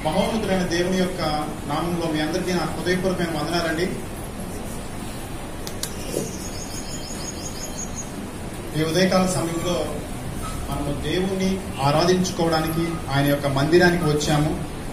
మహోన్నతుడైన దేవుని యొక్క నామంలో మీ అందరికీ నా హృదయపూర్వకమైన వందనాలండి ఈ ఉదయకాల సమయంలో మనము దేవుణ్ణి ఆరాధించుకోవడానికి ఆయన యొక్క మందిరానికి వచ్చాము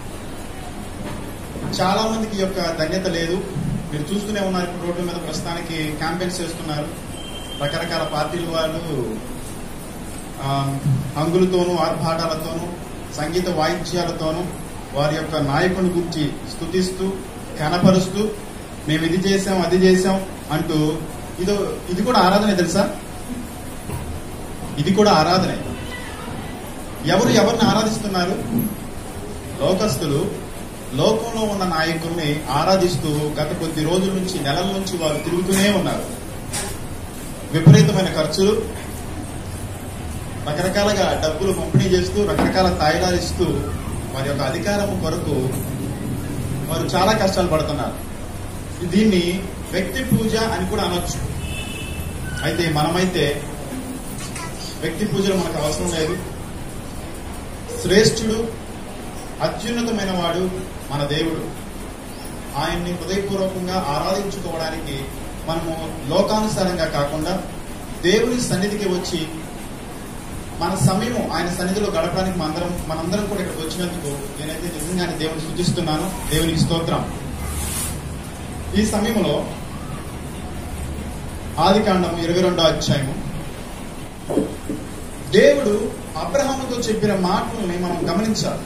చాలా మందికి ఈ యొక్క ధన్యత లేదు మీరు చూస్తూనే ఉన్నారు ఇప్పుడు రోడ్ల మీద ప్రస్తుతానికి క్యాంపెయిన్స్ చేస్తున్నారు రకరకాల పార్టీల వాళ్ళు ఆ, హంగులతోనూ ఆర్భాటాలతోనూ సంగీత వాయిద్యాలతోనూ వారి యొక్క నాయకుని గురించి స్తుతిస్తూ కనపరుస్తూ మేము ఇది చేసాం అది చేసాం అంటూ ఇదో ఇది కూడా ఆరాధనే తెలుసా ఇది కూడా ఆరాధనే ఎవరు ఎవరిని ఆరాధిస్తున్నారు లోకస్తులు లోకంలో ఉన్న నాయకుల్ని ఆరాధిస్తూ గత కొద్ది రోజుల నుంచి నెలల నుంచి వారు తిరుగుతూనే ఉన్నారు విపరీతమైన ఖర్చులు రకరకాలుగా డబ్బులు పంపిణీ చేస్తూ రకరకాల తాయిలాలు ఇస్తూ వారి యొక్క అధికారం కొరకు వారు చాలా కష్టాలు పడుతున్నారు దీన్ని వ్యక్తి పూజ అని కూడా అనొచ్చు అయితే మనమైతే వ్యక్తి పూజలు మనకు అవసరం లేదు శ్రేష్ఠుడు అత్యున్నతమైన వాడు మన దేవుడు ఆయన్ని హృదయపూర్వకంగా ఆరాధించుకోవడానికి మనము లోకానుసారంగా కాకుండా దేవుని సన్నిధికి వచ్చి మన సమయం ఆయన సన్నిధిలో గడపడానికి మనందరం మనందరం కూడా ఇక్కడికి వచ్చినందుకు నేనైతే నిజంగానే దేవుని సూచిస్తున్నాను దేవునికి స్తోత్రం ఈ సమయంలో ఆది కాండం ఇరవై రెండో అధ్యాయము దేవుడు అబ్రహాముతో చెప్పిన మాటల్ని మనం గమనించాలి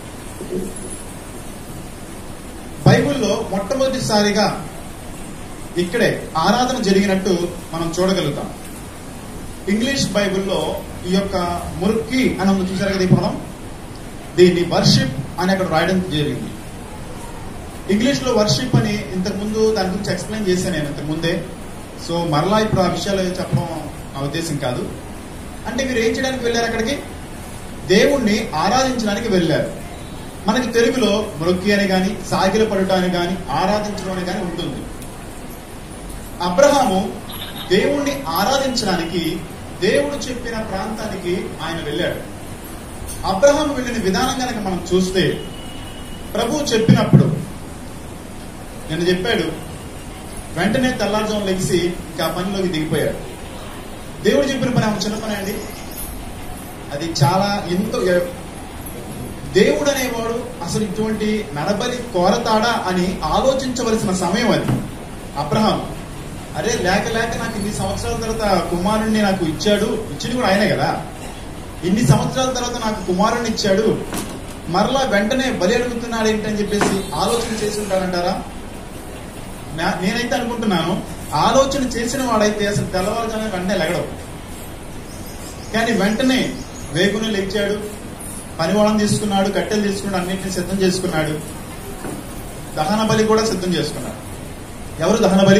బైబిల్లో మొట్టమొదటిసారిగా ఇక్కడే ఆరాధన జరిగినట్టు మనం చూడగలుగుతాం ఇంగ్లీష్ బైబిల్లో ఈ యొక్క మురుక్కి అని ఉంది చూసారు కదా ఈ పదం దీన్ని వర్షిప్ అని అక్కడ రాయడం జరిగింది ఇంగ్లీష్ లో వర్షిప్ అని ఇంతకు ముందు దాని గురించి ఎక్స్ప్లెయిన్ చేశాను నేను ఇంతకు ముందే సో మరలా ఇప్పుడు ఆ విషయాలు చెప్పడం నా ఉద్దేశం కాదు అంటే మీరు ఏం చేయడానికి వెళ్ళారు అక్కడికి దేవుణ్ణి ఆరాధించడానికి వెళ్ళారు మనకి తెలుగులో మృక్కి అని కానీ సాగిల పడుట అని కానీ ఆరాధించడం అని కానీ ఉంటుంది అబ్రహాము దేవుణ్ణి ఆరాధించడానికి దేవుడు చెప్పిన ప్రాంతానికి ఆయన వెళ్ళాడు అబ్రహాం వెళ్ళిన విధానం కనుక మనం చూస్తే ప్రభు చెప్పినప్పుడు నేను చెప్పాడు వెంటనే తెల్లారుజాము లెగిసి ఇంకా పనిలోకి దిగిపోయాడు దేవుడు చెప్పిన పని ఆమె చిన్న పని అండి అది చాలా ఎంతో దేవుడు అనేవాడు అసలు ఇటువంటి నడబలి కోరతాడా అని ఆలోచించవలసిన సమయం అది అబ్రహాం అరే లేక లేక నాకు ఇన్ని సంవత్సరాల తర్వాత కుమారుణ్ణి నాకు ఇచ్చాడు ఇచ్చింది కూడా ఆయనే కదా ఇన్ని సంవత్సరాల తర్వాత నాకు కుమారుణ్ణి ఇచ్చాడు మరలా వెంటనే బలి అడుగుతున్నాడు ఏంటని చెప్పేసి ఆలోచన చేసి ఉంటాడంటారా నా- నేనైతే అనుకుంటున్నాను ఆలోచన చేసిన వాడైతే అసలు తెల్లవారుజామున వెంటనే లెగడం కానీ వెంటనే వేగునే లెచ్చాడు పనివాళ్ళని తీసుకున్నాడు కట్టెలు తీసుకున్నాడు అన్నింటిని సిద్ధం చేసుకున్నాడు దహన బలి కూడా సిద్ధం చేసుకున్నాడు ఎవరు దహన బలి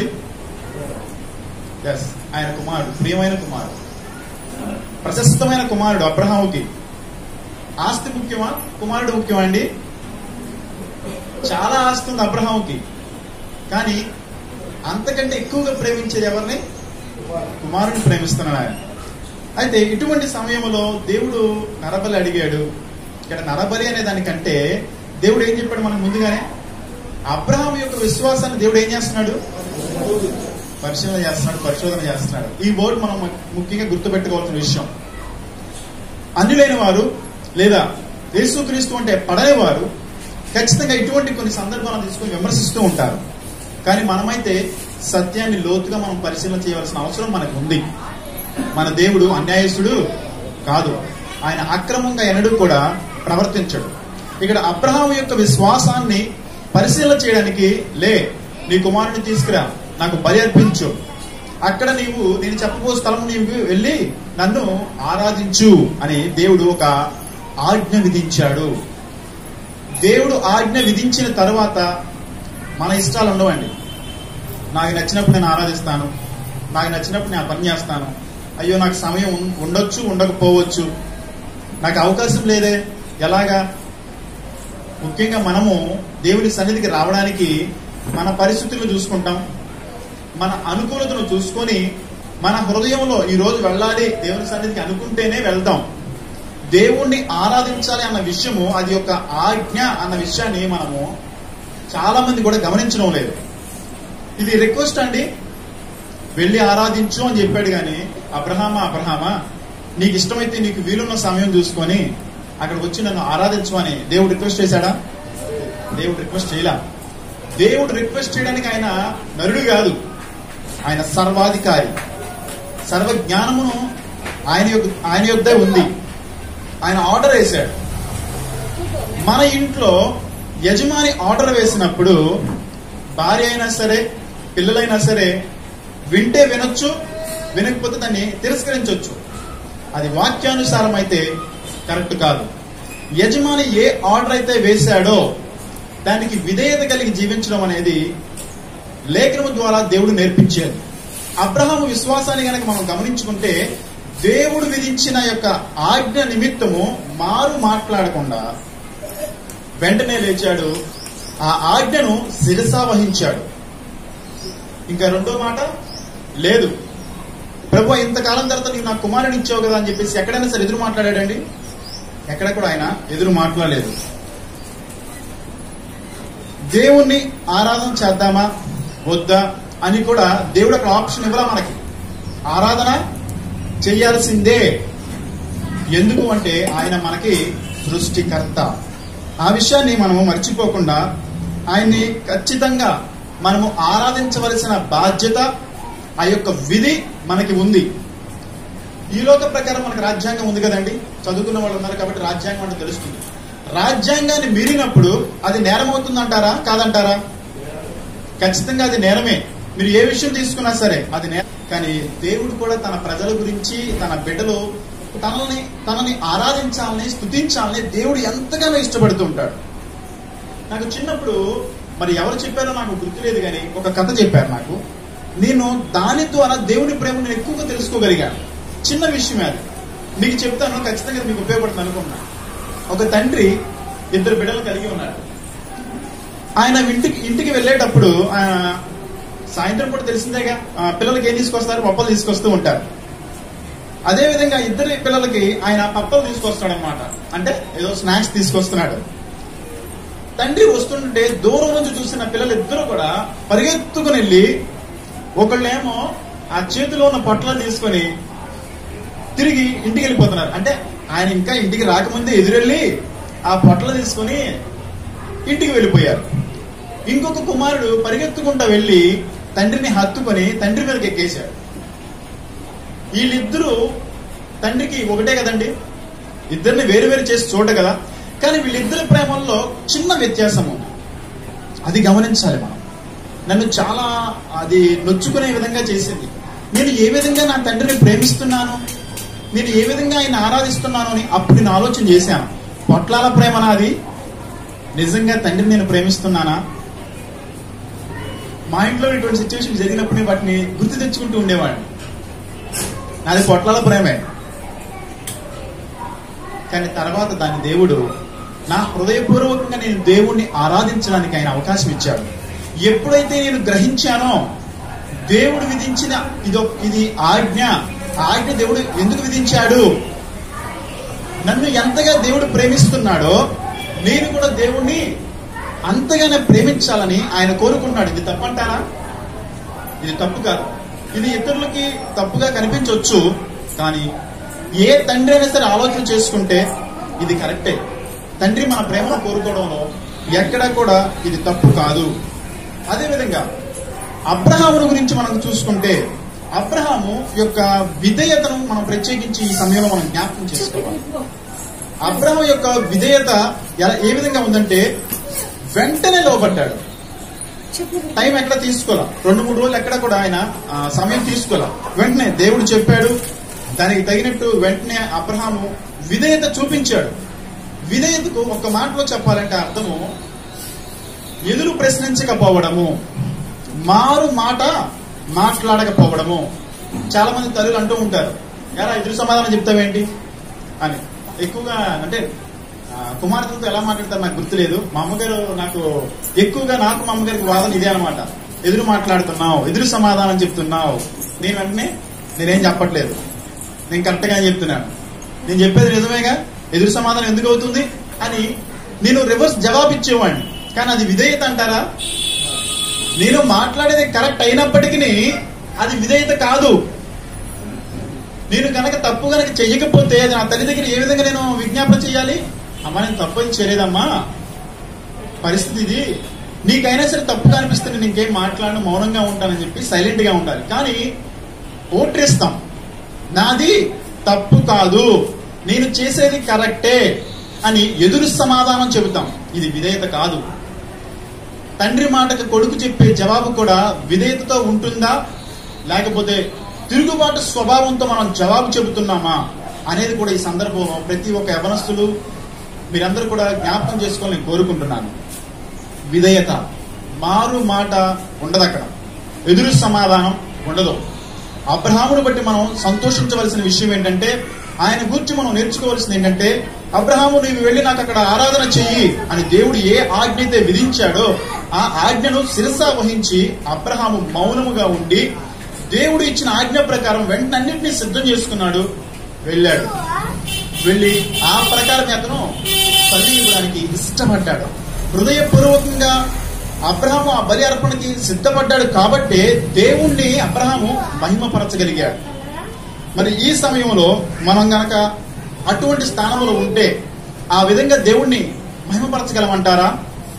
ఎస్ ఆయన కుమారుడు ప్రియమైన కుమారుడు ప్రశస్తమైన కుమారుడు అబ్రహాముకి ఆస్తి ముఖ్యమా కుమారుడు ముఖ్యమా అండి చాలా ఆస్తి ఉంది అబ్రహాముకి కానీ అంతకంటే ఎక్కువగా ప్రేమించేది ఎవరిని కుమారుని ప్రేమిస్తున్నాడు ఆయన అయితే ఇటువంటి సమయంలో దేవుడు నరబలి అడిగాడు ఇక్కడ నరబలి అనే దానికంటే దేవుడు ఏం చెప్పాడు మనకు ముందుగానే అబ్రహాం యొక్క విశ్వాసాన్ని దేవుడు ఏం చేస్తున్నాడు పరిశీలన చేస్తున్నాడు పరిశోధన చేస్తున్నాడు ఈ వర్డ్ మనం ముఖ్యంగా గుర్తుపెట్టుకోవాల్సిన విషయం అన్యులైన వారు లేదా యేసుక్రీస్తు అంటే పడని వారు ఖచ్చితంగా ఇటువంటి కొన్ని సందర్భాలను తీసుకొని విమర్శిస్తూ ఉంటారు కానీ మనమైతే సత్యాన్ని లోతుగా మనం పరిశీలన చేయవలసిన అవసరం మనకు ఉంది మన దేవుడు అన్యాయస్తుడు కాదు ఆయన అక్రమంగా ఎన్నడూ కూడా ప్రవర్తించడు ఇక్కడ అబ్రహాం యొక్క విశ్వాసాన్ని పరిశీలన చేయడానికి లే నీ కుమారుని తీసుకురా నాకు బలి అర్పించు అక్కడ నీవు నేను చెప్పబో స్థలం నీవు వెళ్ళి నన్ను ఆరాధించు అని దేవుడు ఒక ఆజ్ఞ విధించాడు దేవుడు ఆజ్ఞ విధించిన తర్వాత మన ఇష్టాలు ఉండవండి నాకు నచ్చినప్పుడు నేను ఆరాధిస్తాను నాకు నచ్చినప్పుడు నేను ఆ పని చేస్తాను అయ్యో నాకు సమయం ఉం- ఉండొచ్చు ఉండకపోవచ్చు నాకు అవకాశం లేదే ఎలాగా ముఖ్యంగా మనము దేవుని సన్నిధికి రావడానికి మన పరిస్థితులను చూసుకుంటాం మన అనుకూలతను చూసుకొని మన హృదయంలో ఈ రోజు వెళ్ళాలి దేవుని సన్నిధికి అనుకుంటేనే వెళ్తాం దేవుణ్ణి ఆరాధించాలి అన్న విషయము అది ఒక ఆజ్ఞ అన్న విషయాన్ని మనము చాలా మంది కూడా గమనించడం లేదు ఇది రిక్వెస్ట్ అండి వెళ్ళి ఆరాధించు అని చెప్పాడు కానీ అబ్రహామా అబ్రహామా నీకు ఇష్టమైతే నీకు వీలున్న సమయం చూసుకొని అక్కడికి వచ్చి నన్ను ఆరాధించమని దేవుడు రిక్వెస్ట్ చేశాడా దేవుడు రిక్వెస్ట్ చేయలా దేవుడు రిక్వెస్ట్ చేయడానికి ఆయన నరుడు కాదు ఆయన సర్వాధికారి సర్వ జ్ఞానమును ఆయన యొక్క ఆయన యొద్దే ఉంది ఆయన ఆర్డర్ వేశాడు మన ఇంట్లో యజమాని ఆర్డర్ వేసినప్పుడు భార్య అయినా సరే పిల్లలైనా సరే వింటే వినొచ్చు వినకపోతే దాన్ని తిరస్కరించవచ్చు అది వాక్యానుసారం అయితే కరెక్ట్ కాదు యజమాని ఏ ఆర్డర్ అయితే వేశాడో దానికి విధేయత కలిగి జీవించడం అనేది లేఖనము ద్వారా దేవుడు నేర్పించేది అబ్రహాము విశ్వాసాన్ని గనక మనం గమనించుకుంటే దేవుడు విధించిన యొక్క ఆజ్ఞ నిమిత్తము మారు మాట్లాడకుండా వెంటనే లేచాడు ఆ ఆజ్ఞను శిరసా వహించాడు ఇంకా రెండో మాట లేదు ప్రభు ఇంతకాలం తర్వాత నీవు నా కుమారుని ఇచ్చావు కదా అని చెప్పేసి ఎక్కడైనా సరే ఎదురు మాట్లాడాడండి ఎక్కడ కూడా ఆయన ఎదురు మాట్లాడలేదు దేవుణ్ణి ఆరాధన చేద్దామా వద్దా అని కూడా దేవుడు అక్కడ ఆప్షన్ ఇవ్వరా మనకి ఆరాధన చేయాల్సిందే ఎందుకు అంటే ఆయన మనకి సృష్టికర్త ఆ విషయాన్ని మనము మర్చిపోకుండా ఆయన్ని ఖచ్చితంగా మనము ఆరాధించవలసిన బాధ్యత ఆ యొక్క విధి మనకి ఉంది ఈ లోక ప్రకారం మనకు రాజ్యాంగం ఉంది కదండి చదువుకున్న వాళ్ళు ఉన్నారు కాబట్టి రాజ్యాంగం అంటే తెలుస్తుంది రాజ్యాంగాన్ని మీరినప్పుడు అది నేరం అవుతుందంటారా కాదంటారా ఖచ్చితంగా అది నేరమే మీరు ఏ విషయం తీసుకున్నా సరే అది నేరం కానీ దేవుడు కూడా తన ప్రజల గురించి తన బిడ్డలు తనని తనని ఆరాధించాలని స్తుతించాలని దేవుడు ఎంతగానో ఇష్టపడుతూ ఉంటాడు నాకు చిన్నప్పుడు మరి ఎవరు చెప్పారో నాకు గుర్తులేదు కానీ ఒక కథ చెప్పారు నాకు నేను దాని ద్వారా దేవుని ప్రేమ నేను ఎక్కువగా తెలుసుకోగలిగాను చిన్న విషయమే అది మీకు చెప్తాను ఖచ్చితంగా ఇది మీకు ఉపయోగపడుతుంది అనుకున్నా ఒక తండ్రి ఇద్దరు బిడ్డలు కలిగి ఉన్నాడు ఆయన ఇంటికి ఇంటికి వెళ్ళేటప్పుడు ఆయన సాయంత్రం పూట తెలిసిందేగా ఆ, పిల్లలకి ఏం తీసుకొస్తారు పప్పలు తీసుకొస్తూ ఉంటారు అదే విధంగా ఇద్దరి పిల్లలకి ఆయన పప్పలు తీసుకొస్తాడు అనమాట అంటే ఏదో స్నాక్స్ తీసుకొస్తున్నాడు తండ్రి వస్తుంటే దూరం నుంచి చూసిన పిల్లలు ఇద్దరు కూడా పరిగెత్తుకుని వెళ్ళి ఒకళ్ళేమో ఆ చేతిలో ఉన్న పొట్లను తీసుకొని తిరిగి ఇంటికి వెళ్ళిపోతున్నారు అంటే ఆయన ఇంకా ఇంటికి రాకముందే ఎదురెళ్ళి ఆ పొట్ల తీసుకొని ఇంటికి వెళ్ళిపోయారు ఇంకొక కుమారుడు పరిగెత్తుకుంటా వెళ్ళి తండ్రిని హత్తుకొని తండ్రి మీదకి ఎక్కేశాడు వీళ్ళిద్దరూ తండ్రికి ఒకటే కదండి ఇద్దరిని వేరు వేరు చేసి చూడ కదా కానీ వీళ్ళిద్దరి ప్రేమల్లో చిన్న వ్యత్యాసం ఉంది అది గమనించాలి మనం నన్ను చాలా అది నొచ్చుకునే విధంగా చేసింది నేను ఏ విధంగా నా తండ్రిని ప్రేమిస్తున్నాను నేను ఏ విధంగా ఆయన ఆరాధిస్తున్నాను అని అప్పుడు నేను ఆలోచన చేశాను పొట్లాల ప్రేమ నాది నిజంగా తండ్రిని నేను ప్రేమిస్తున్నానా మా ఇంట్లో ఇటువంటి సిచ్యువేషన్ జరిగినప్పుడు నేను వాటిని గుర్తు తెచ్చుకుంటూ ఉండేవాడిని నాది పొట్లాల ప్రేమే కానీ తర్వాత దాని దేవుడు నా హృదయపూర్వకంగా నేను దేవుణ్ణి ఆరాధించడానికి ఆయన అవకాశం ఇచ్చాడు ఎప్పుడైతే నేను గ్రహించానో దేవుడు విధించిన ఇదో ఇది ఆజ్ఞ ఆ ఆజ్ఞ దేవుడు ఎందుకు విధించాడు నన్ను ఎంతగా దేవుడు ప్రేమిస్తున్నాడో నేను కూడా దేవుణ్ణి అంతగానే ప్రేమించాలని ఆయన కోరుకుంటున్నాడు ఇది తప్పంటారా ఇది తప్పు కాదు ఇది ఇతరులకి తప్పుగా కనిపించవచ్చు కానీ ఏ తండ్రి అయినా సరే ఆలోచన చేసుకుంటే ఇది కరెక్టే తండ్రి మన ప్రేమను కోరుకోవడంలో ఎక్కడా కూడా ఇది తప్పు కాదు అదేవిధంగా అబ్రహామును గురించి మనం చూసుకుంటే అబ్రహాము యొక్క విధేయతను మనం ప్రత్యేకించి ఈ సమయంలో మనం జ్ఞాపకం చేసుకోవాలి అబ్రహం యొక్క విధేయత ఎలా ఏ విధంగా ఉందంటే వెంటనే లోపడ్డాడు టైం ఎక్కడ తీసుకోవాలా రెండు మూడు రోజులు ఎక్కడ కూడా ఆయన ఆ, సమయం తీసుకోవాలా వెంటనే దేవుడు చెప్పాడు దానికి తగినట్టు వెంటనే అబ్రహాము విధేయత చూపించాడు విధేయతకు ఒక మాటలో చెప్పాలంటే అర్థము ఎదురు ప్రశ్నించకపోవడము మారు మాట మాట్లాడకపోవడము చాలా మంది తల్లులు అంటూ ఉంటారు ఎలా ఎదురు సమాధానం చెప్తావేంటి అని ఎక్కువగా అంటే ఆ, కుమార్తెలతో ఎలా మాట్లాడతారు నాకు గుర్తులేదు మా అమ్మగారు నాకు ఎక్కువగా నాకు మా అమ్మగారికి వాదన ఇదే అనమాట ఎదురు మాట్లాడుతున్నావు ఎదురు సమాధానం చెప్తున్నావు నేను వెంటనే నేనేం చెప్పట్లేదు నేను కరెక్ట్గా చెప్తున్నాను నేను చెప్పేది నిజమేగా ఎదురు సమాధానం ఎందుకు అవుతుంది అని నేను రివర్స్ జవాబు ఇచ్చేవాడిని కానీ అది విధేయత అంటారా నేను మాట్లాడేది కరెక్ట్ అయినప్పటికీ అది విధేయత కాదు నేను కనుక తప్పు కనుక చెయ్యకపోతే అది నా తల్లి దగ్గర ఏ విధంగా నేను విజ్ఞాపన చేయాలి అమ్మా నేను తప్పు ఏం చేయలేదమ్మా పరిస్థితి ఇది నీకైనా సరే తప్పు కనిపిస్తే నేను ఇంకేం మాట్లాడను మౌనంగా ఉంటానని చెప్పి సైలెంట్ గా ఉండాలి కానీ ఓట్రేస్తాం నాది తప్పు కాదు నేను చేసేది కరెక్టే అని ఎదురు సమాధానం చెబుతాం ఇది విధేయత కాదు తండ్రి మాటకు కొడుకు చెప్పే జవాబు కూడా విధేయతతో ఉంటుందా లేకపోతే తిరుగుబాటు స్వభావంతో మనం జవాబు చెబుతున్నామా అనేది కూడా ఈ సందర్భంలో ప్రతి ఒక్క యవనస్తులు మీరందరూ కూడా జ్ఞాపకం చేసుకోవాలని కోరుకుంటున్నాను విధేయత మారు మాట ఉండదు అక్కడ ఎదురు సమాధానం ఉండదు అబ్రహామును బట్టి మనం సంతోషించవలసిన విషయం ఏంటంటే ఆయన గురించి మనం నేర్చుకోవాల్సింది ఏంటంటే అబ్రహాము నీవు వెళ్ళి నాకు అక్కడ ఆరాధన చెయ్యి అని దేవుడు ఏ ఆజ్ఞ అయితే విధించాడో ఆ ఆజ్ఞను శిరస వహించి అబ్రహాము మౌనముగా ఉండి దేవుడు ఇచ్చిన ఆజ్ఞ ప్రకారం వెంటన్నింటినీ సిద్ధం చేసుకున్నాడు వెళ్ళాడు వెళ్ళి ఆ ప్రకారం అతను బలి ఇవ్వడానికి ఇష్టపడ్డాడు హృదయపూర్వకంగా అబ్రహాము ఆ బలి అర్పణకి సిద్ధపడ్డాడు కాబట్టే దేవుణ్ణి అబ్రహాము మహిమపరచగలిగాడు మరి ఈ సమయంలో మనం గనక అటువంటి స్థానంలో ఉంటే ఆ విధంగా దేవుణ్ణి మహిమపరచగలమంటారా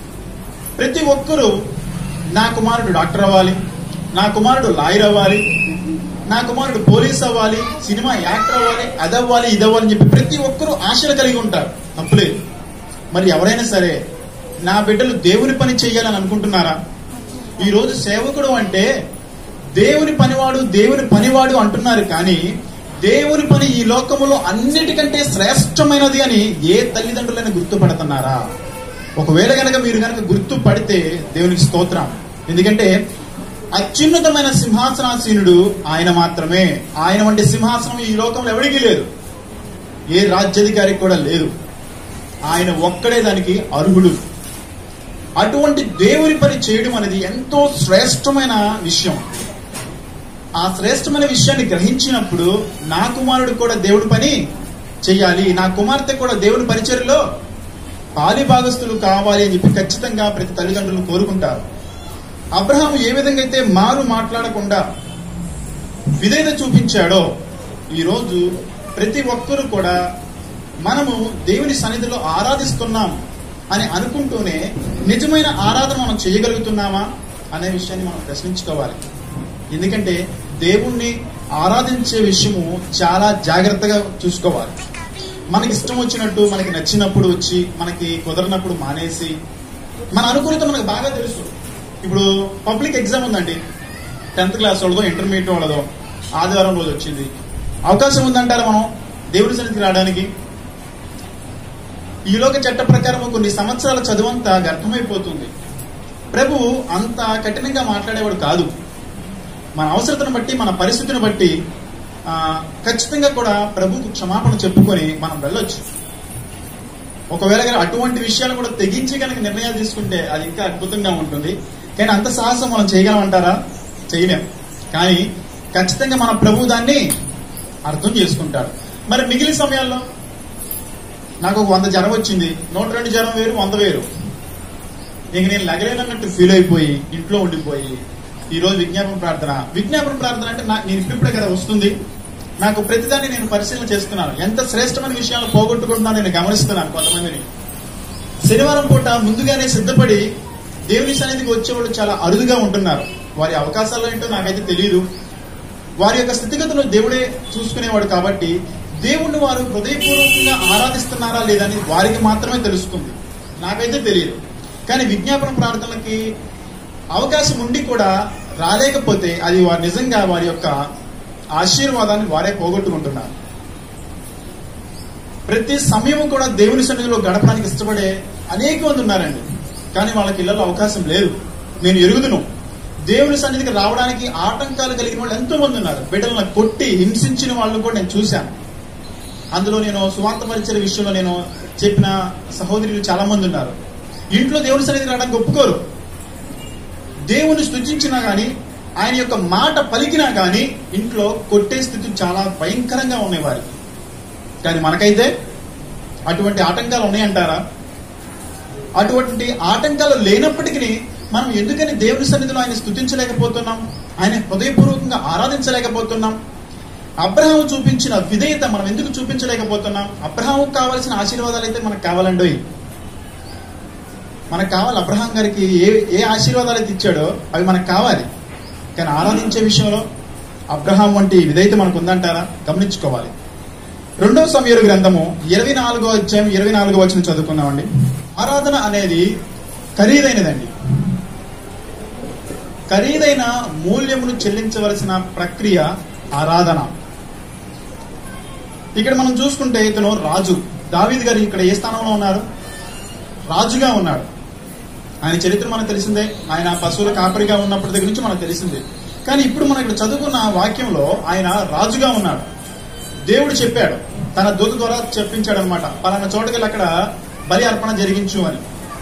ప్రతి ఒక్కరూ నా కుమారుడు డాక్టర్ అవ్వాలి నా కుమారుడు లాయర్ అవ్వాలి నా కుమారుడు పోలీస్ అవ్వాలి సినిమా యాక్టర్ అవ్వాలి అదవ్వాలి ఇదవ్వాలి అని చెప్పి ప్రతి ఒక్కరూ ఆశలు కలిగి ఉంటారు తప్పులేదు మరి ఎవరైనా సరే నా బిడ్డలు దేవుని పని చెయ్యాలని అనుకుంటున్నారా ఈ రోజు సేవకుడు అంటే దేవుని పనివాడు దేవుని పనివాడు అంటున్నారు కానీ దేవుని పని ఈ లోకములో అన్నిటికంటే శ్రేష్టమైనది అని ఏ తల్లిదండ్రులైనా గుర్తుపడుతున్నారా ఒకవేళ గనక మీరు గనక గుర్తుపడితే దేవునికి స్తోత్రం ఎందుకంటే అత్యున్నతమైన సింహాసనాసీనుడు ఆయన మాత్రమే ఆయన వంటి సింహాసనం ఈ లోకంలో ఎవరికీ లేదు ఏ రాజ్యాధికారికి కూడా లేదు ఆయన ఒక్కడే దానికి అర్హుడు అటువంటి దేవుని పని చేయడం అనేది ఎంతో శ్రేష్టమైన విషయం ఆ శ్రేష్టమైన విషయాన్ని గ్రహించినప్పుడు నా కుమారుడు కూడా దేవుడి పని చెయ్యాలి నా కుమార్తె కూడా దేవుని పరిచర్లో పాలి భాగస్తులు కావాలి అని చెప్పి ఖచ్చితంగా ప్రతి తల్లిదండ్రులు కోరుకుంటారు అబ్రహాం ఏ విధంగా అయితే మారు మాట్లాడకుండా విధేయత చూపించాడో ఈరోజు ప్రతి ఒక్కరూ కూడా మనము దేవుని సన్నిధిలో ఆరాధిస్తున్నాం అని అనుకుంటూనే నిజమైన ఆరాధన మనం చేయగలుగుతున్నామా అనే విషయాన్ని మనం ప్రశ్నించుకోవాలి ఎందుకంటే దేవుణ్ణి ఆరాధించే విషయము చాలా జాగ్రత్తగా చూసుకోవాలి మనకి ఇష్టం వచ్చినట్టు మనకి నచ్చినప్పుడు వచ్చి మనకి కుదరనప్పుడు మానేసి మన అనుకూలత మనకు బాగా తెలుసు ఇప్పుడు పబ్లిక్ ఎగ్జామ్ ఉందండి టెన్త్ క్లాస్ వాళ్ళదో ఇంటర్మీడియట్ వాళ్ళదో ఆదివారం రోజు వచ్చింది అవకాశం ఉందంటారా మనం దేవుడి సన్నిధికి రావడానికి ఈలోక చట్ట ప్రకారం కొన్ని సంవత్సరాల చదువంతా వ్యర్థమైపోతుంది ప్రభు అంత కఠినంగా మాట్లాడేవాడు కాదు మన అవసరతను బట్టి మన పరిస్థితిని బట్టి ఆ, ఖచ్చితంగా కూడా ప్రభుకు క్షమాపణ చెప్పుకొని మనం వెళ్ళొచ్చు ఒకవేళ గనుక అటువంటి విషయాలు కూడా తెగించి కనుక నిర్ణయాలు తీసుకుంటే అది ఇంకా అద్భుతంగా ఉంటుంది కానీ అంత సాహసం మనం చేయగలమంటారా చేయలేం కానీ ఖచ్చితంగా మన ప్రభు దాన్ని అర్థం చేసుకుంటాడు మరి మిగిలిన సమయాల్లో నాకు ఒక వంద జ్వరం వచ్చింది నూట రెండు జ్వరం వేరు వంద వేరు ఇంక నేను లగలేనన్నట్టు ఫీల్ అయిపోయి ఇంట్లో ఉండిపోయి ఈ రోజు విజ్ఞాపన ప్రార్థన విజ్ఞాపన ప్రార్థన అంటే నా- నేను ఇప్పుడిప్పుడే కదా వస్తుంది నాకు ప్రతిదాన్ని నేను పరిశీలన చేస్తున్నాను ఎంత శ్రేష్టమైన విషయాలు పోగొట్టుకుంటున్నాను నేను గమనిస్తున్నాను కొంతమందిని శనివారం పూట ముందుగానే సిద్ధపడి దేవుని సన్నిధికి వచ్చేవాళ్ళు చాలా అరుదుగా ఉంటున్నారు వారి అవకాశాలు ఏంటో నాకైతే తెలియదు వారి యొక్క స్థితిగతులు దేవుడే చూసుకునేవాడు కాబట్టి దేవుణ్ణి వారు హృదయపూర్వకంగా ఆరాధిస్తున్నారా లేదని వారికి మాత్రమే తెలుస్తుంది నాకైతే తెలియదు కానీ విజ్ఞాపన ప్రార్థనలకి అవకాశం ఉండి కూడా రాలేకపోతే అది వారు నిజంగా వారి యొక్క ఆశీర్వాదాన్ని వారే పోగొట్టుకుంటున్నారు ప్రతి సమయం కూడా దేవుని సన్నిధిలో గడపడానికి ఇష్టపడే అనేక మంది ఉన్నారండి కానీ వాళ్ళకి ఇళ్లలో అవకాశం లేదు నేను ఎరుగుదును దేవుని సన్నిధికి రావడానికి ఆటంకాలు కలిగిన వాళ్ళు ఎంతో మంది ఉన్నారు బిడ్డలను కొట్టి హింసించిన వాళ్ళని కూడా నేను చూశాను అందులో నేను సువార్త పరిచయ విషయంలో నేను చెప్పిన సహోదరులు చాలా మంది ఉన్నారు ఇంట్లో దేవుని సన్నిధికి రావడానికి ఒప్పుకోరు దేవుని స్తుతించినా గాని ఆయన యొక్క మాట పలికినా గాని ఇంట్లో కొట్టే స్థితి చాలా భయంకరంగా ఉన్నాయి వారికి కానీ మనకైతే అటువంటి ఆటంకాలు ఉన్నాయంటారా అటువంటి ఆటంకాలు లేనప్పటికీ మనం ఎందుకని దేవుని సన్నిధిలో ఆయన స్థుతించలేకపోతున్నాం ఆయన హృదయపూర్వకంగా ఆరాధించలేకపోతున్నాం అబ్రహాము చూపించిన విధేయత మనం ఎందుకు చూపించలేకపోతున్నాం అబ్రహాముకు కావాల్సిన ఆశీర్వాదాలు అయితే మనకు కావాలండి మనకు కావాలి అబ్రహాం గారికి ఏ ఏ ఆశీర్వాదాలు అయితే ఇచ్చాడో అవి మనకు కావాలి కానీ ఆరాధించే విషయంలో అబ్రహాం వంటి విధేయత మనకు ఉందంటారా గమనించుకోవాలి రెండవ సమయాల గ్రంథము ఇరవై నాలుగో అధ్యాయం ఇరవై నాలుగో వచ్చిన చదువుకుందామండి ఆరాధన అనేది ఖరీదైనదండి ఖరీదైన మూల్యమును చెల్లించవలసిన ప్రక్రియ ఆరాధన ఇక్కడ మనం చూసుకుంటే ఇతను రాజు దావీద్ గారు ఇక్కడ ఏ స్థానంలో ఉన్నారు రాజుగా ఉన్నాడు ఆయన చరిత్ర మనకు తెలిసిందే ఆయన పశువుల కాపరిగా ఉన్నప్పటి దగ్గర నుంచి మనకు తెలిసిందే కానీ ఇప్పుడు మనం ఇక్కడ చదువుకున్న వాక్యంలో ఆయన రాజుగా ఉన్నాడు దేవుడు చెప్పాడు తన దూత ద్వారా చెప్పించాడు అనమాట పలానా చోటకెళ్ళి అక్కడ బలి అర్పణ జరిగించు అని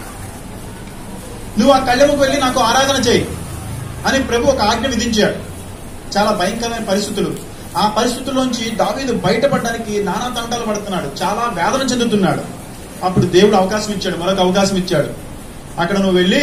నువ్వు ఆ కళ్ళెముకు వెళ్ళి నాకు ఆరాధన చేయి అని ప్రభు ఒక ఆజ్ఞ విధించాడు చాలా భయంకరమైన పరిస్థితులు ఆ పరిస్థితుల్లోంచి దావీదు బయటపడడానికి నానా తంటాలు పడుతున్నాడు చాలా వేదన చెందుతున్నాడు అప్పుడు దేవుడు అవకాశం ఇచ్చాడు మరొక అవకాశం ఇచ్చాడు అక్కడ నువ్వు వెళ్ళి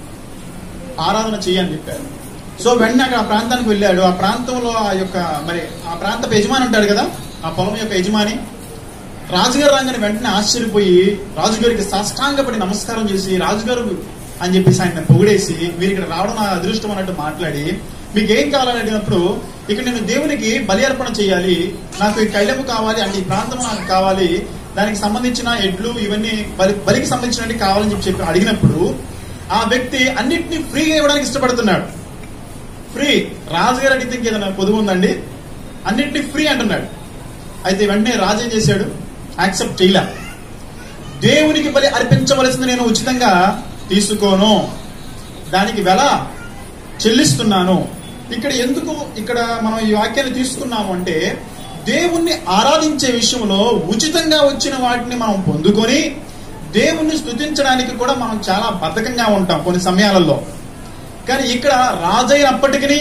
ఆరాధన చెయ్యని చెప్పాడు సో వెంటనే అక్కడ ఆ ప్రాంతానికి వెళ్ళాడు ఆ ప్రాంతంలో ఆ యొక్క మరి ఆ ప్రాంత యజమాని ఉంటాడు కదా ఆ పొలం యొక్క యజమాని రాజుగారు రాగానే వెంటనే ఆశ్చర్యపోయి రాజుగారికి సాష్టాంగపడి నమస్కారం చేసి రాజుగారు అని చెప్పేసి ఆయన పొగిడేసి మీరు ఇక్కడ రావడం నా అదృష్టం అన్నట్టు మాట్లాడి మీకు ఏం కావాలని అడిగినప్పుడు ఇక్కడ నేను దేవునికి బలి అర్పణ చేయాలి నాకు ఈ కైలము కావాలి అంటే ఈ ప్రాంతం నాకు కావాలి దానికి సంబంధించిన ఎడ్లు ఇవన్నీ బలి బలికి సంబంధించినవి కావాలని చెప్పి చెప్పి అడిగినప్పుడు ఆ వ్యక్తి అన్నిటినీ ఫ్రీగా ఇవ్వడానికి ఇష్టపడుతున్నాడు ఫ్రీ రాజుగారు అడిగితే ఇంకేదైనా పొదుగు ఉందండి అన్నిటినీ ఫ్రీ అంటున్నాడు అయితే వెంటనే రాజు ఏం చేశాడు యాక్సెప్ట్ చేయలే దేవునికి బలి అర్పించవలసింది నేను ఉచితంగా తీసుకోను దానికి వెల చెల్లిస్తున్నాను ఇక్కడ ఎందుకు ఇక్కడ మనం ఈ వాక్యాన్ని తీసుకున్నాము అంటే దేవుణ్ణి ఆరాధించే విషయంలో ఉచితంగా వచ్చిన వాటిని మనం పొందుకొని దేవుణ్ణి స్తుతించడానికి కూడా మనం చాలా బద్ధకంగా ఉంటాం కొన్ని సమయాలలో కానీ ఇక్కడ రాజైనప్పటికీ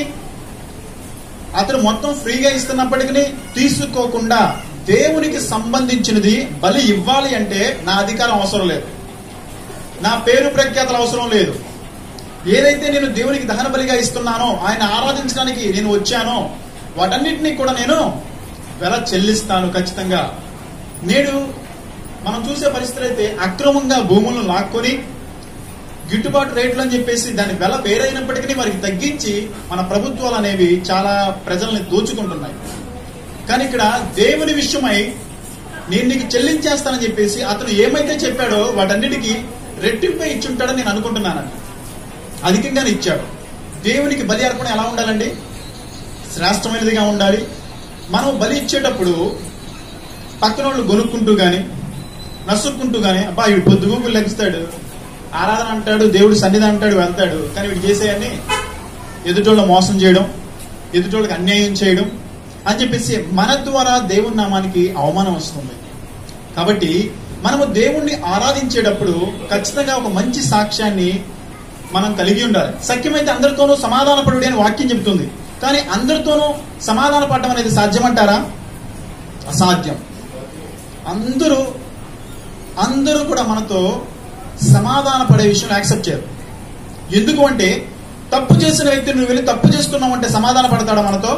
అతను మొత్తం ఫ్రీగా ఇస్తున్నప్పటికీ తీసుకోకుండా దేవునికి సంబంధించినది బలి ఇవ్వాలి అంటే నా అధికారం అవసరం లేదు నా పేరు ప్రఖ్యాతలు అవసరం లేదు ఏదైతే నేను దేవునికి దహన బలిగా ఇస్తున్నానో ఆయన ఆరాధించడానికి నేను వచ్చానో వాటన్నిటినీ కూడా నేను వెల చెల్లిస్తాను ఖచ్చితంగా నేడు మనం చూసే పరిస్థితులు అయితే అక్రమంగా భూములను లాక్కొని గిట్టుబాటు రేట్లు అని చెప్పేసి దాని వెల వేరైనప్పటికీ వారికి తగ్గించి మన ప్రభుత్వాలు అనేవి చాలా ప్రజల్ని దోచుకుంటున్నాయి కానీ ఇక్కడ దేవుని విషయమై నేను నీకు చెల్లించేస్తానని చెప్పేసి అతను ఏమైతే చెప్పాడో వాటన్నిటికీ రెట్టింపై ఇచ్చుంటాడని నేను అనుకుంటున్నానండి అధికంగానే ఇచ్చాడు దేవునికి బలి అర్పణ ఎలా ఉండాలండి శ్రేష్టమైనదిగా ఉండాలి మనం బలి ఇచ్చేటప్పుడు పక్కన వాళ్ళు గొనుక్కుంటూ గాని నసుక్కుంటూ గాని అబ్బా వీడు పొద్దుగూకులు లెగిస్తాడు ఆరాధన అంటాడు దేవుడు సన్నిధి అంటాడు వెళ్తాడు కానీ వీడు చేసేయన్ని ఎదుటోళ్ళ మోసం చేయడం ఎదుటోళ్ళకి అన్యాయం చేయడం అని చెప్పేసి మన ద్వారా దేవుని నామానికి అవమానం వస్తుంది కాబట్టి మనము దేవుణ్ణి ఆరాధించేటప్పుడు ఖచ్చితంగా ఒక మంచి సాక్ష్యాన్ని మనం కలిగి ఉండాలి సఖ్యమైతే అందరితోనూ సమాధానపడుడి అని వాక్యం చెబుతుంది కానీ అందరితోనూ సమాధాన పడడం అనేది సాధ్యమంటారా అసాధ్యం అందరూ అందరూ కూడా మనతో సమాధాన పడే విషయం యాక్సెప్ట్ చేయరు ఎందుకు అంటే తప్పు చేసిన వ్యక్తిని నువ్వు వెళ్ళి తప్పు చేస్తున్నావు అంటే సమాధాన పడతాడా మనతో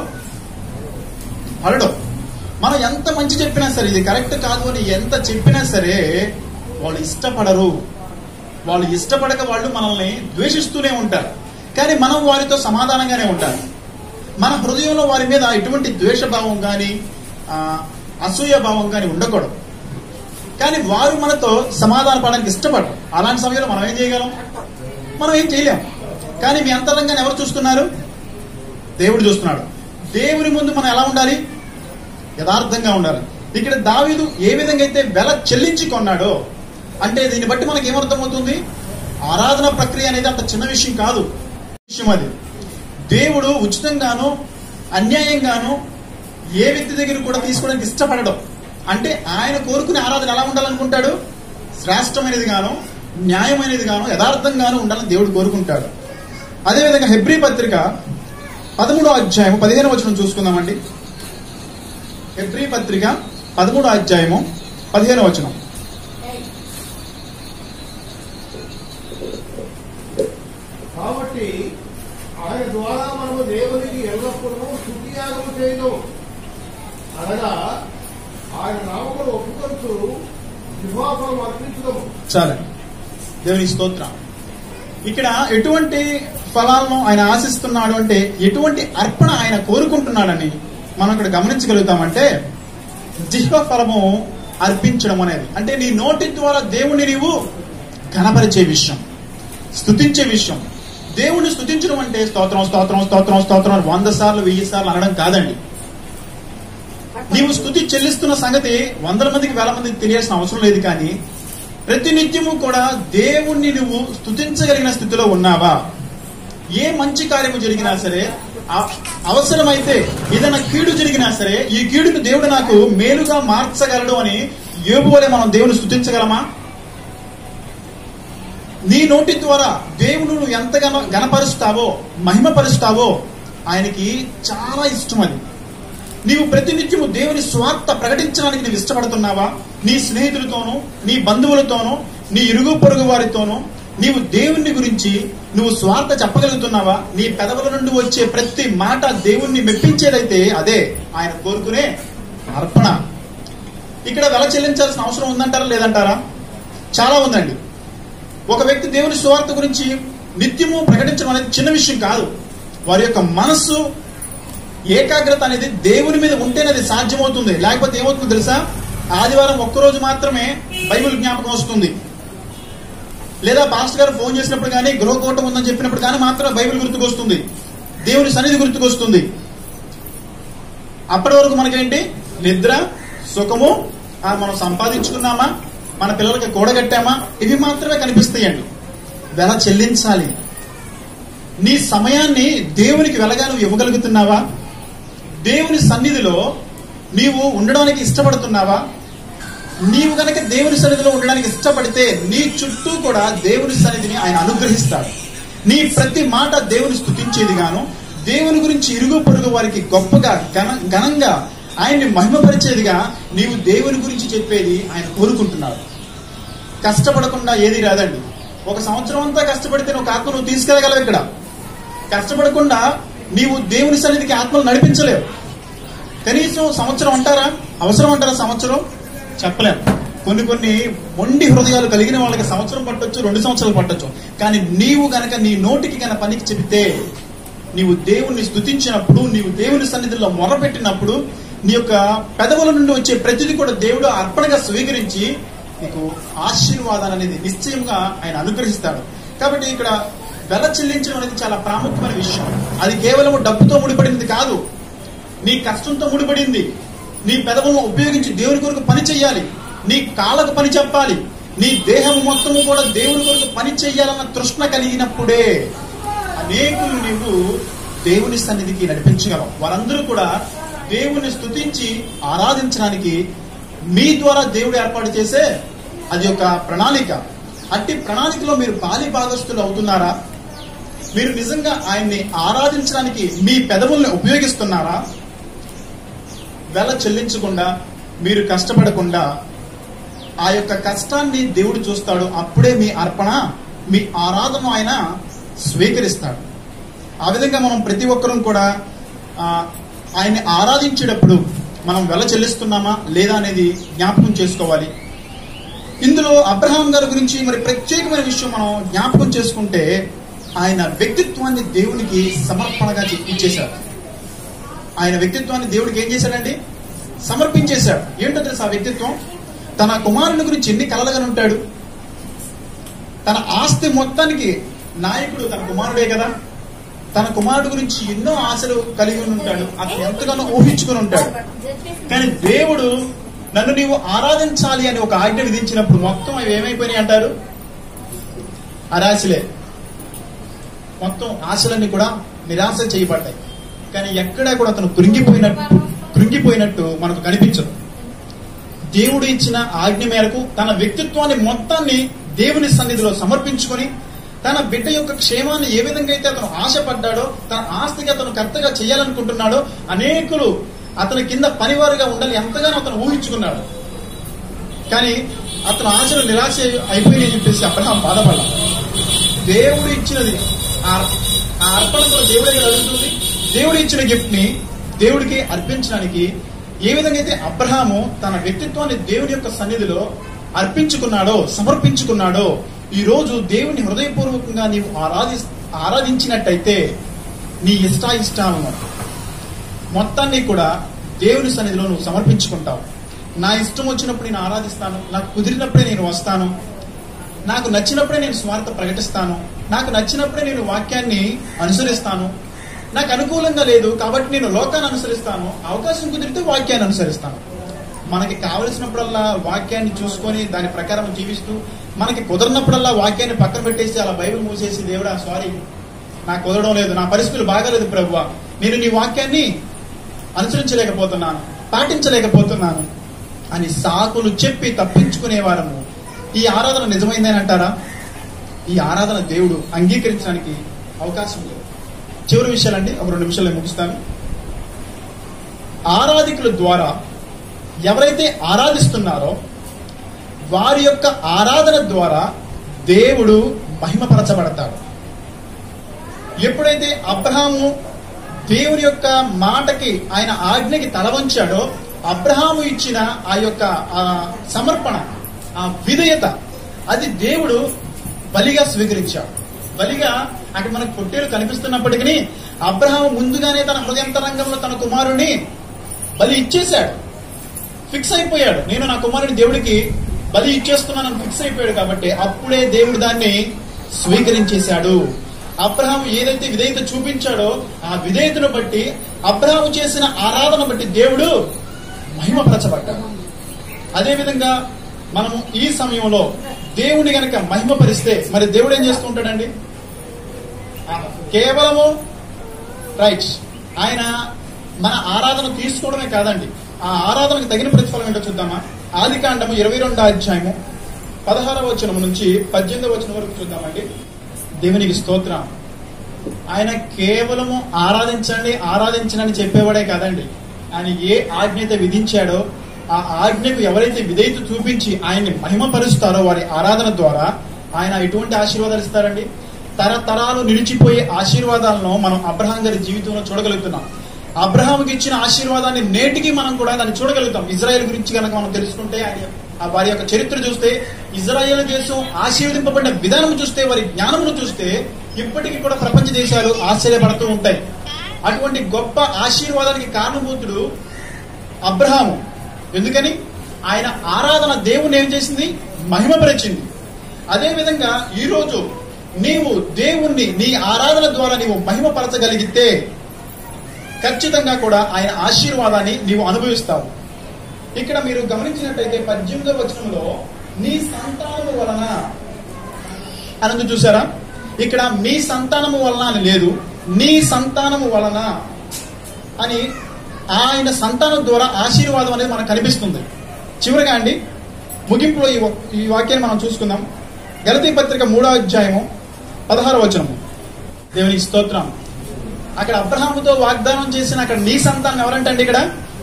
పడడు మనం ఎంత మంచి చెప్పినా సరే ఇది కరెక్ట్ కాదు అని ఎంత చెప్పినా సరే వాళ్ళు ఇష్టపడరు వాళ్ళు ఇష్టపడక వాళ్ళు మనల్ని ద్వేషిస్తూనే ఉంటారు కానీ మనం వారితో సమాధానంగానే ఉంటారు మన హృదయంలో వారి మీద ఎటువంటి ద్వేషభావం కానీ అసూయ భావం కానీ ఉండకూడదు కానీ వారు మనతో సమాధాన పడడానికి ఇష్టపడరు అలాంటి సమయంలో మనం ఏం చేయగలం మనం ఏం చేయలేం కానీ మీ అంతరంగాన్ని ఎవరు చూస్తున్నారు దేవుడు చూస్తున్నాడు దేవుని ముందు మనం ఎలా ఉండాలి యథార్థంగా ఉండాలి ఇక్కడ దావీదు ఏ విధంగా అయితే వెల చెల్లించి కొన్నాడో అంటే దీన్ని బట్టి మనకి ఏమర్థమవుతుంది ఆరాధన ప్రక్రియ అనేది అంత చిన్న విషయం కాదు విషయం అది దేవుడు ఉచితంగాను అన్యాయంగాను ఏ వ్యక్తి దగ్గర కూడా తీసుకోవడానికి ఇష్టపడడం అంటే ఆయన కోరుకునే ఆరాధన ఎలా ఉండాలనుకుంటాడు శ్రేష్టమైనది గాను న్యాయమైనది గాను యథార్థంగాను ఉండాలని దేవుడు కోరుకుంటాడు అదేవిధంగా హెబ్రి పత్రిక పదమూడో అధ్యాయం పదిహేను వచనం చూసుకుందామండి హెబ్రి పత్రిక పదమూడో అధ్యాయము పదిహేను వచనం కాబట్టి ఆయన ద్వారా మనము దేవునికి ఎల్లప్పుడూ స్థుతియాగము చేయడం అనగా ఆయన నామమును ఒప్పుకొచ్చు వివాహం అర్పించడం చాలు దేవుని స్తోత్రం ఇక్కడ ఎటువంటి ఫలాలను ఆయన ఆశిస్తున్నాడు అంటే ఎటువంటి అర్పణ ఆయన కోరుకుంటున్నాడని మనం ఇక్కడ గమనించగలుగుతామంటే జిహ్వ ఫలము అర్పించడం అనేది అంటే నీ నోటి ద్వారా దేవుణ్ణి నీవు కనపరిచే విషయం స్తుతించే విషయం దేవుణ్ణి స్తుతించడం అంటే స్తోత్రం స్తోత్రం స్తోత్రం స్తోత్రం అని వంద సార్లు వెయ్యి సార్లు అనడం కాదండి నీవు స్థుతి చెల్లిస్తున్న సంగతి వందల మందికి వేల మందికి తెలియాల్సిన అవసరం లేదు కానీ ప్రతి నిత్యము కూడా దేవుణ్ణి నువ్వు స్థుతించగలిగిన స్థితిలో ఉన్నావా ఏ మంచి కార్యము జరిగినా సరే ఆ- అవసరమైతే ఏదైనా కీడు జరిగినా సరే ఈ కీడును దేవుడు నాకు మేలుగా మార్చగలడు అని యోబు వలె మనం దేవుని స్థుతించగలమా నీ నోటి ద్వారా దేవుడు నువ్వు ఎంతగానో గణపరుస్తావో మహిమపరుస్తావో ఆయనకి చాలా ఇష్టం అది నీవు ప్రతినిత్యము దేవుని స్వార్థ ప్రకటించడానికి నువ్వు ఇష్టపడుతున్నావా నీ స్నేహితులతోనూ నీ బంధువులతోనూ నీ ఇరుగు పొరుగు వారితోనూ నీవు దేవుని గురించి నువ్వు స్వార్థ చెప్పగలుగుతున్నావా నీ పెదవుల నుండి వచ్చే ప్రతి మాట దేవుణ్ణి మెప్పించేదైతే అదే ఆయన కోరుకునే అర్పణ ఇక్కడ వెల చెల్లించాల్సిన అవసరం ఉందంటారా లేదంటారా చాలా ఉందండి ఒక వ్యక్తి దేవుని సువార్త గురించి నిత్యము ప్రకటించడం అనేది చిన్న విషయం కాదు వారి యొక్క మనస్సు ఏకాగ్రత అనేది దేవుని మీద ఉంటేనే అది సాధ్యమవుతుంది లేకపోతే ఏమవుతుందో తెలుసా ఆదివారం ఒక్కరోజు మాత్రమే బైబిల్ జ్ఞాపకం వస్తుంది లేదా పాస్టర్ గారు ఫోన్ చేసినప్పుడు కానీ గృహకూటం ఉందని చెప్పినప్పుడు కానీ మాత్రం బైబిల్ గుర్తుకొస్తుంది దేవుని సన్నిధి గుర్తుకొస్తుంది అప్పటి వరకు మనకేంటి నిద్ర సుఖము ఆ, మనం సంపాదించుకున్నామా మన పిల్లలకి కూడగట్టామా ఇవి మాత్రమే కనిపిస్తాయండి వెల చెల్లించాలి నీ సమయాన్ని దేవునికి వెలగా నువ్వు ఇవ్వగలుగుతున్నావా దేవుని సన్నిధిలో నీవు ఉండడానికి ఇష్టపడుతున్నావా నీవు గనక దేవుని సన్నిధిలో ఉండడానికి ఇష్టపడితే నీ చుట్టూ కూడా దేవుని సన్నిధిని ఆయన అనుగ్రహిస్తాడు నీ ప్రతి మాట దేవుని స్థుతించేది గాను దేవుని గురించి ఇరుగు పొరుగు వారికి గొప్పగా ఘన ఘనంగా ఆయన్ని మహిమపరిచేదిగా నీవు దేవుని గురించి చెప్పేది ఆయన కోరుకుంటున్నాడు కష్టపడకుండా ఏది రాదండి ఒక సంవత్సరం అంతా కష్టపడితే నువ్వు ఆత్మ నువ్వు తీసుకెళ్ళగలవు ఇక్కడ కష్టపడకుండా నీవు దేవుని సన్నిధికి ఆత్మలు నడిపించలేవు కనీసం సంవత్సరం అంటారా అవసరం అంటారా సంవత్సరం చెప్పలేం కొన్ని కొన్ని మొండి హృదయాలు కలిగిన వాళ్ళకి సంవత్సరం పట్టొచ్చు రెండు సంవత్సరాలు పట్టొచ్చు కానీ నీవు గనక నీ నోటికి గన పనికి చెబితే నీవు దేవుణ్ణి స్తుతించినప్పుడు నీవు దేవుని సన్నిధిలో మొరపెట్టినప్పుడు నీ యొక్క పెదవుల నుండి వచ్చే ప్రతిదీ కూడా దేవుడు అర్పణగా స్వీకరించి నీకు ఆశీర్వాదాలు అనేది నిశ్చయంగా ఆయన అనుగ్రహిస్తాడు కాబట్టి ఇక్కడ వెల చెల్లించడం అనేది చాలా ప్రాముఖ్యమైన విషయం అది కేవలం డబ్బుతో ముడిపడింది కాదు నీ కష్టంతో ముడిపడింది నీ పెదవులను ఉపయోగించి దేవుని కొరకు పని చెయ్యాలి నీ కాళ్ళకు పని చెప్పాలి నీ దేహం మొత్తము కూడా దేవుని కొరకు పని చెయ్యాలన్న తృష్ణ కలిగినప్పుడే అనేకులు నీవు దేవుని సన్నిధికి నడిపించగలవు వారందరూ కూడా దేవుని స్తుతించి ఆరాధించడానికి మీ ద్వారా దేవుడు ఏర్పాటు చేసే అది ఒక ప్రణాళిక అట్టి ప్రణాళికలో మీరు పాలి భాగస్తులు అవుతున్నారా మీరు నిజంగా ఆయన్ని ఆరాధించడానికి మీ పెదవుల్ని ఉపయోగిస్తున్నారా వెల చెల్లించకుండా మీరు కష్టపడకుండా ఆ యొక్క కష్టాన్ని దేవుడు చూస్తాడు అప్పుడే మీ అర్పణ మీ ఆరాధన ఆయన స్వీకరిస్తాడు ఆ విధంగా మనం ప్రతి ఒక్కరూ కూడా ఆ, ఆయన్ని ఆరాధించేటప్పుడు మనం వెల చెల్లిస్తున్నామా లేదా అనేది జ్ఞాపకం చేసుకోవాలి ఇందులో అబ్రహాం గారి గురించి మరి ప్రత్యేకమైన విషయం మనం జ్ఞాపకం చేసుకుంటే ఆయన వ్యక్తిత్వాన్ని దేవునికి సమర్పణగా చె- ఇచ్చేశాడు ఆయన వ్యక్తిత్వాన్ని దేవుడికి ఏం చేశాడండి సమర్పించేశాడు ఏంటో తెలుసా ఆ వ్యక్తిత్వం తన కుమారుని గురించి ఎన్ని కలలుగానే ఉంటాడు తన ఆస్తి మొత్తానికి నాయకుడు తన కుమారుడే కదా తన కుమారుడు గురించి ఎన్నో ఆశలు కలిగి ఉండి ఉంటాడు అతను ఎంతగానో ఊహించుకుని ఉంటాడు కానీ దేవుడు నన్ను నీవు ఆరాధించాలి అని ఒక ఆజ్ఞ విధించినప్పుడు మొత్తం అవి ఏమైపోయినాయి అంటారు అరాశలే మొత్తం ఆశలన్నీ కూడా నిరాశ చేయబడ్డాయి కానీ ఎక్కడా కూడా అతను కృంగిపోయినట్టు కృంగిపోయినట్టు మనకు కనిపించదు దేవుడు ఇచ్చిన ఆజ్ఞ మేరకు తన వ్యక్తిత్వాన్ని మొత్తాన్ని దేవుని సన్నిధిలో సమర్పించుకొని తన బిడ్డ యొక్క క్షేమాన్ని ఏ విధంగా అయితే అతను ఆశపడ్డాడో తన ఆస్తికి అతను కర్తగా చేయాలనుకుంటున్నాడో అనేకులు అతని కింద పనివారుగా ఉండాలి ఎంతగానో అతను ఊహించుకున్నాడు కానీ అతను ఆశలు నిరాశ అయిపోయి చెప్పేసి అబ్రహాం బాధపడ్డా దేవుడు ఇచ్చినది ఆ ఆ అర్పణ కూడా దేవుడే కదా అడుగుతుంది దేవుడు ఇచ్చిన గిఫ్ట్ ని దేవుడికి అర్పించడానికి ఏ విధంగా అయితే అబ్రహాము తన వ్యక్తిత్వాన్ని దేవుడి యొక్క సన్నిధిలో అర్పించుకున్నాడో సమర్పించుకున్నాడో ఈ రోజు దేవుని హృదయపూర్వకంగా నీవు ఆరాధి ఆరాధించినట్టయితే నీ ఇష్టాయిష్టాలను మొత్తాన్ని కూడా దేవుని సన్నిధిలో నువ్వు సమర్పించుకుంటావు నా ఇష్టం వచ్చినప్పుడు నేను ఆరాధిస్తాను నాకు కుదిరినప్పుడే నేను వస్తాను నాకు నచ్చినప్పుడే నేను స్వార్థ ప్రకటిస్తాను నాకు నచ్చినప్పుడే నేను వాక్యాన్ని అనుసరిస్తాను నాకు అనుకూలంగా లేదు కాబట్టి నేను లోకాన్ని అనుసరిస్తాను అవకాశం కుదిరితే వాక్యాన్ని అనుసరిస్తాను మనకి కావలసినప్పుడల్లా వాక్యాన్ని చూసుకొని దాని ప్రకారం జీవిస్తూ మనకి కుదరినప్పుడల్లా వాక్యాన్ని పక్కన పెట్టేసి అలా బైబిల్ మూసేసి దేవుడా సారీ నాకు కుదరడం లేదు నా పరిస్థితులు బాగాలేదు ప్రభువా నేను నీ వాక్యాన్ని అనుసరించలేకపోతున్నాను పాటించలేకపోతున్నాను అని సాకులు చెప్పి తప్పించుకునే వారము ఈ ఆరాధన నిజమైందని అంటారా ఈ ఆరాధన దేవుడు అంగీకరించడానికి అవకాశం లేదు చివరి విషయాలండి ఒక రెండు నిమిషాలు నేను ముగిస్తాను ఆరాధికుల ద్వారా ఎవరైతే ఆరాధిస్తున్నారో వారి యొక్క ఆరాధన ద్వారా దేవుడు మహిమపరచబడతాడు ఎప్పుడైతే అబ్రహాము దేవుని యొక్క మాటకి ఆయన ఆజ్ఞకి తల వంచాడో అబ్రహాము ఇచ్చిన ఆ యొక్క ఆ సమర్పణ ఆ విధేయత అది దేవుడు బలిగా స్వీకరించాడు బలిగా అక్కడ మనకు పొట్టేలు కనిపిస్తున్నప్పటికీ అబ్రహాము ముందుగానే తన హృదయంతరంగంలో తన కుమారుని బలి ఇచ్చేశాడు ఫిక్స్ అయిపోయాడు నేను నా కుమారుని దేవుడికి బలి ఇచ్చేస్తున్నానని ఫిక్స్ అయిపోయాడు కాబట్టి అప్పుడే దేవుడు దాన్ని స్వీకరించేశాడు అబ్రహాం ఏదైతే విధేయత చూపించాడో ఆ విధేయతను బట్టి అబ్రహాము చేసిన ఆరాధన బట్టి దేవుడు మహిమపరచబడ్డాడు అదేవిధంగా మనము ఈ సమయంలో దేవుని గనక మహిమపరిస్తే మరి దేవుడు ఏం చేస్తూ ఉంటాడండి ఆ, కేవలము రైట్ ఆయన మన ఆరాధన తీసుకోవడమే కాదండి ఆ ఆరాధనకు తగిన ప్రతిఫలం ఏంటో చూద్దామా ఆది కాండము ఇరవై రెండో అధ్యాయము పదహారవ వచనం నుంచి పద్దెనిమిదవ వచనం వరకు చూద్దామండి దేవునికి స్తోత్రం ఆయన కేవలము ఆరాధించండి ఆరాధించండి అని చెప్పేవాడే కాదండి ఆయన ఏ ఆజ్ఞత విధించాడో ఆ ఆజ్ఞకు ఎవరైతే విధేయత చూపించి ఆయన్ని మహిమపరుస్తారో వారి ఆరాధన ద్వారా ఆయన ఎటువంటి ఆశీర్వాదాలు ఇస్తారండి తరతరాలు నిలిచిపోయే ఆశీర్వాదాలను మనం అబ్రహాం గారి జీవితంలో చూడగలుగుతున్నాం అబ్రహాంకి ఇచ్చిన ఆశీర్వాదాన్ని నేటికి మనం కూడా దాన్ని చూడగలుగుతాం ఇజ్రాయెల్ గురించి కనుక మనం తెలుసుకుంటే ఆయన ఆ వారి యొక్క చరిత్ర చూస్తే ఇజ్రాయేల్ దేశం ఆశీర్వదింపబడిన విధానం చూస్తే వారి జ్ఞానమును చూస్తే ఇప్పటికీ కూడా ప్రపంచ దేశాలు ఆశ్చర్యపడుతూ ఉంటాయి అటువంటి గొప్ప ఆశీర్వాదానికి కారణభూతుడు అబ్రహాము ఎందుకని ఆయన ఆరాధన దేవుని ఏం చేసింది మహిమపరిచింది అదే విధంగా ఈ రోజు నీవు దేవుణ్ణి నీ ఆరాధన ద్వారా నీవు మహిమపరచగలిగితే ఖచ్చితంగా కూడా ఆయన ఆశీర్వాదాన్ని నీవు అనుభవిస్తావు ఇక్కడ మీరు గమనించినట్టయితే పద్దెనిమిదో వచనంలో నీ సంతానము వలన అనందు చూసారా ఇక్కడ మీ సంతానము వలన అని లేదు నీ సంతానము వలన అని ఆయన సంతానం ద్వారా ఆశీర్వాదం అనేది మనకు కనిపిస్తుంది చివరిగా అండి ముగింపులో ఈ వా- ఈ వాక్యాన్ని మనం చూసుకుందాం గలతీ పత్రిక మూడో అధ్యాయము పదహార వచనము దేవునికి స్తోత్రం అక్కడ అబ్రహాముతో వాగ్దానం చేసిన అక్కడ నీ సంతానం ఎవరంటండి ఇక్కడ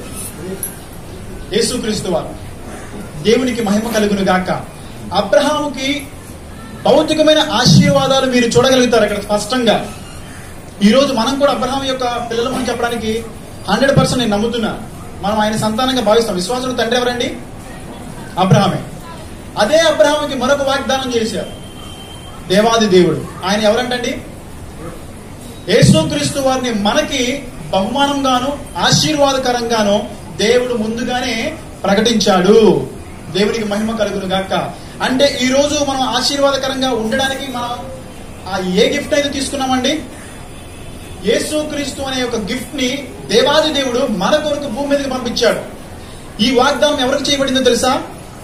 యేసుక్రీస్తు వారు దేవునికి మహిమ కలుగును గాక అబ్రహాముకి భౌతికమైన ఆశీర్వాదాలు మీరు చూడగలుగుతారు అక్కడ స్పష్టంగా ఈ రోజు మనం కూడా అబ్రహాం యొక్క పిల్లలమని చెప్పడానికి హండ్రెడ్ పర్సెంట్ నేను నమ్ముతున్నా మనం ఆయన సంతానంగా భావిస్తాం విశ్వాసుడు తండ్రి ఎవరండి అబ్రహామే అదే అబ్రహాంకి మరొక వాగ్దానం చేశారు దేవాది దేవుడు ఆయన ఎవరంటండి యేసుక్రీస్తు వారిని మనకి బహుమానంగాను ఆశీర్వాదకరంగాను దేవుడు ముందుగానే ప్రకటించాడు దేవునికి మహిమ కలుగును గాక అంటే ఈ రోజు మనం ఆశీర్వాదకరంగా ఉండడానికి మనం ఆ ఏ గిఫ్ట్ అయితే తీసుకున్నామండి యేసుక్రీస్తు అనే ఒక గిఫ్ట్ ని దేవాది దేవుడు మన కొరకు భూమి మీదకి పంపించాడు ఈ వాగ్దానం ఎవరికి చేయబడిందో తెలుసా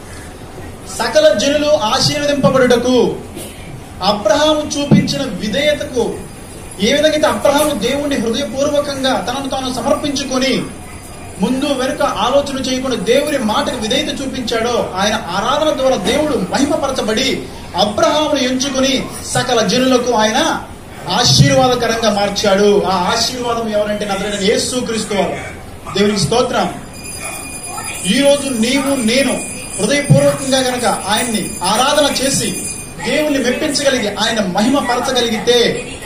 సకల జనులు ఆశీర్వదింపబడుటకు అబ్రహాము చూపించిన విధేయతకు ఏ విధంగా అయితే అబ్రహాము దేవుణ్ణి హృదయపూర్వకంగా తనను తాను సమర్పించుకొని ముందు వెనుక ఆలోచన చేయకుండా దేవుని మాటకు విధేయత చూపించాడో ఆయన ఆరాధన ద్వారా దేవుడు మహిమపరచబడి అబ్రహామును ఎంచుకుని సకల జనులకు ఆయన ఆశీర్వాదకరంగా మార్చాడు ఆ ఆశీర్వాదం ఎవరంటే నజరైన యేసు క్రీస్తు వారు దేవునికి స్తోత్రం ఈ రోజు నీవు నేను హృదయపూర్వకంగా గనక ఆయన్ని ఆరాధన చేసి దేవుణ్ణి మెప్పించగలిగి ఆయన మహిమ పరచగలిగితే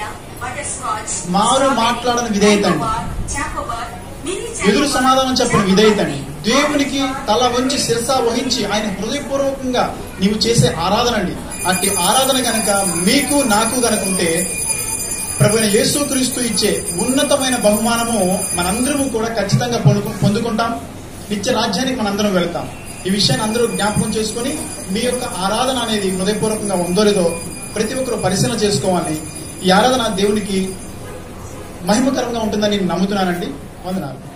మారు మాట్లాడని విధేయత అండి. ఎదురు సమాధానం చెప్పిన విధేయత అండి. దేవునికి తల వంచి శిరస వహించి ఆయన హృదయపూర్వకంగా నీవు చేసే ఆరాధన అండి అట్టి ఆరాధన గనక మీకు నాకు గనక ఉంటే ప్రభుత్వ యేసుక్రీస్తు ఇచ్చే ఉన్నతమైన బహుమానము మనందరము కూడా ఖచ్చితంగా పొందుకు- పొందుకుంటాం నిత్య రాజ్యానికి మనందరం వెళ్తాం ఈ విషయాన్ని అందరూ జ్ఞాపకం చేసుకొని మీ యొక్క ఆరాధన అనేది హృదయపూర్వకంగా ఉందో లేదో ప్రతి ఒక్కరు పరిశీలన చేసుకోవాలి ఈ ఆరాధన దేవునికి మహిమకరంగా ఉంటుందని నేను నమ్ముతున్నానండి వందనాలు